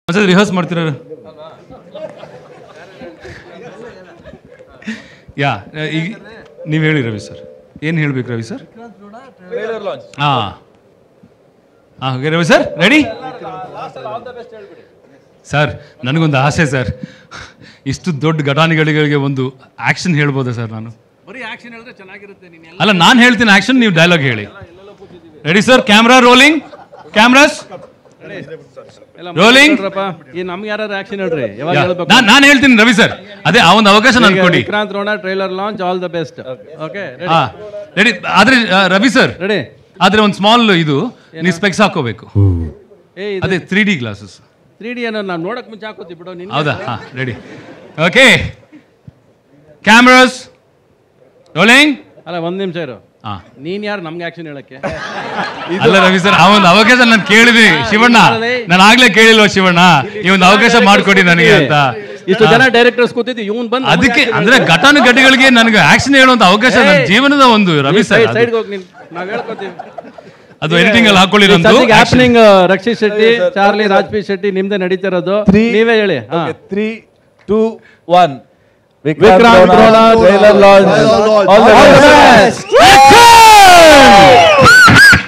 ಒಂದ್ಸತಿ ರಿಹರ್ಸ್ ಮಾಡ್ತೀರ ಯಾ ಈಗ ನೀವು ಹೇಳಿ ರವಿ ಸರ್ ಏನು ಹೇಳ್ಬೇಕು ರವಿ ಸರ್ ಹಾಂ ಹಾಂ okay Ravi sir ready sir ನನಗೊಂದು ಆಸೆ ಸರ್ ಇಷ್ಟು ದೊಡ್ಡ ಘಟಾನುಗಳಿಗೆ ಒಂದು ಆಕ್ಷನ್ ಹೇಳ್ಬೋದಾ ಸರ್ ನಾನು ಬರೀ ಆಕ್ಷನ್ ಹೇಳಿದ್ರೆ ಚೆನ್ನಾಗಿರುತ್ತೆ ನೀನು ಅಲ್ಲ ನಾನು ಹೇಳ್ತೀನಿ ಆಕ್ಷನ್ ನೀವು ಡೈಲಾಗ್ ಹೇಳಿ ready sir camera rolling cameras Rolling. ಈ ನಮ್ಗೆ ಯಾರು ಆಕ್ಷನ್ ಹೇಳ್ರಿ ಯಾವಾಗ ಹೇಳ್ಬೇಕು ನಾನು ನಾನು ಹೇಳ್ತೀನಿ ರವಿ ಸರ್ ಅದೇ ಆ ಒಂದು ಅವಕಾಶ ನನ್ಗೆ ಕೊಡಿ Vikrant Rona trailer launch all the best okay ಹಾ ರೆಡಿ ಆದ್ರೆ ಆ, ರವಿ ಸರ್ ರೆಡಿ ಆದ್ರೆ ಒಂದು ಸ್ಮಾಲ್ ಇದು ನೀವು ಸ್ಪೆಕ್ಸ್ ಹಾಕೋಬೇಕು ಏ ಅದೇ three D glasses three D ಏನೋ ನಾವು ನೋಡಕ್ ಮುಂಚೆ ಹಾಕೋತಿ ಬಿಡು ನಿನ್ ಹೌದಾ ಹಾ ರೆಡಿ ಓಕೆ ಕ್ಯಾಮ್ರಾಸ್ ರೋಲಿಂಗ್ ಅಲ್ಲ ಒಂದ್ ನಿಮಿಷ ಇರು ಹಾ ನೀನ್ ಯಾರು ನಮ್ಗೆ ಆಕ್ಷನ್ ಹೇಳಕ್ಕೆ ಅಲ್ಲ ರವಿ ಸರ್ ಆ ಒಂದು ಅವಕಾಶ ನಾನು ಕೇಳಿದೀನಿ ಶಿವಣ್ಣ ನಾನು ಆಗ್ಲೇ ಕೇಳಿಲ್ವ ಶಿವಣ್ಣ ಈ ಒಂದು ಅವಕಾಶ ಮಾಡಿಕೊಡಿ ನನಗೆ ಅಂತ ಇಷ್ಟು ಜನ ಡೈರೆಕ್ಟರ್ಸ್ ಕೂತಿದ್ದು ಇವನ್ ಬಂದು ಅದಕ್ಕೆ ಅಂದ್ರೆ ಘಟಾನುಘಟಿಗಳಿಗೆ ನನಗೆ ಆಕ್ಷನ್ ಹೇಳುವಂತ ಅವಕಾಶ ನನ್ನ ಜೀವನದ ಒಂದು ರವಿ ಸರ್ ಅದು- ಸೈಡ್ ಹೋಗಿ ನೀನ್ ನಾವ್ ಹೇಳ್ಕೊತೀವಿ ಅದು ಎಡಿಟಿಂಗ್ ಅಲ್ಲಿ ಹಾಕೊಳ್ಳಿರೋದು ಹ್ಯಾಪನಿಂಗ್ ರಕ್ಷಿತ್ ಶೆಟ್ಟಿ ಚಾರ್ಲಿ ರಾಜ್ಪಿ ಶೆಟ್ಟಿ ನಿಮ್ದೇ ನಡೀತಿರೋದು Three- ನೀವೇ ಹೇಳಿ ಹಾ three two one Vikrant Vikrant Rona, trailer launch all the best